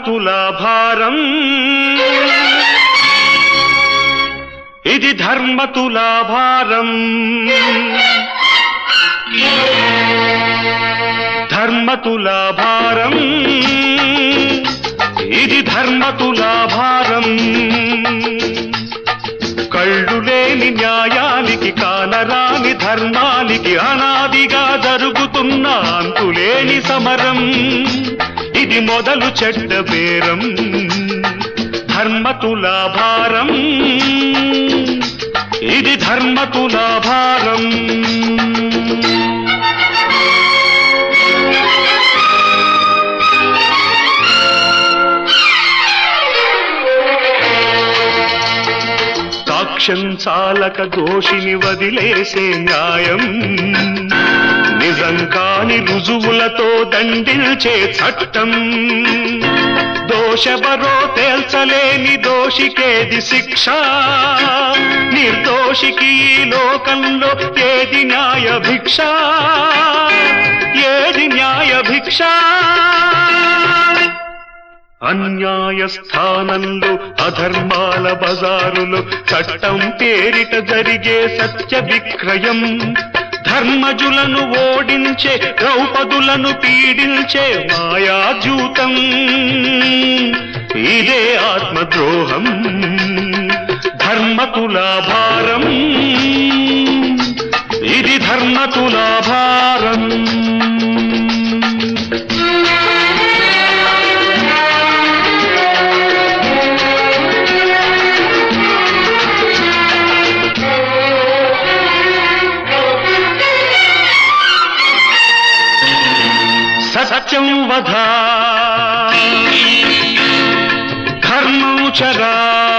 ధర్మతులాభారం ఇది ధర్మతులాభారం ధర్మతులాభారం ఇది ధర్మతులాభారం కళ్ళు లేని న్యాయానికి కానరాని ధర్మానికి అనాదిగా జరుగుతున్న అంతులేని సమరం ఇది మొదలు చెడ్డ బేరం ధర్మతులాభారం ఇది ధర్మతులాభారం సాక్ష్యం చాలక దోషిని వదిలేసే న్యాయం నిజం కాని రుజువులతో దండిల్చే చట్టం దోషవరో తేల్చలేని దోషికేది శిక్ష నిర్దోషికి ఈ లోకంలో ఏది న్యాయ భిక్ష ఏది న్యాయ భిక్ష అన్యాయ స్థానంలో అధర్మాల బజారులో చట్టం పేరిట జరిగే సత్య విక్రయం ధర్మజులను ఓడించే ద్రౌపదులను పీడించే మాయాజూతం ఇదే ఆత్మద్రోహం ధర్మతులాభారం ఇది ధర్మతులాభారం సత్యం వధ ధర్మం చరా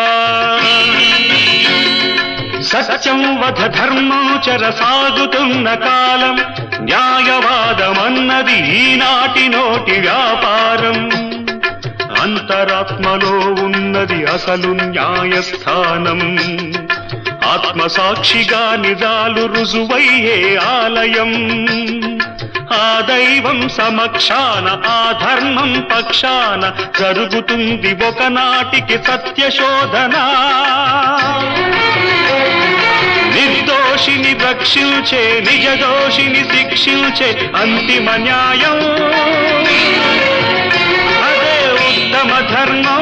సత్యం వధ ధర్మం చర సాగుతున్న కాలం న్యాయవాదమన్నది ఈనాటి నోటి వ్యాపారం అంతరాత్మలో ఉన్నది అసలు న్యాయస్థానం ఆత్మసాక్షిగా నిజాలు రుజువయ్యే ఆలయం ఆ దైవం సమక్షాన ఆ ధర్మం పక్షాన జరుగుతుంది ఒకనాటికి సత్యశోధన నిర్దోషిని రక్షించే నిజదోషిని శిక్షించే అంతిమ న్యాయం అదే ఉత్తమ ధర్మం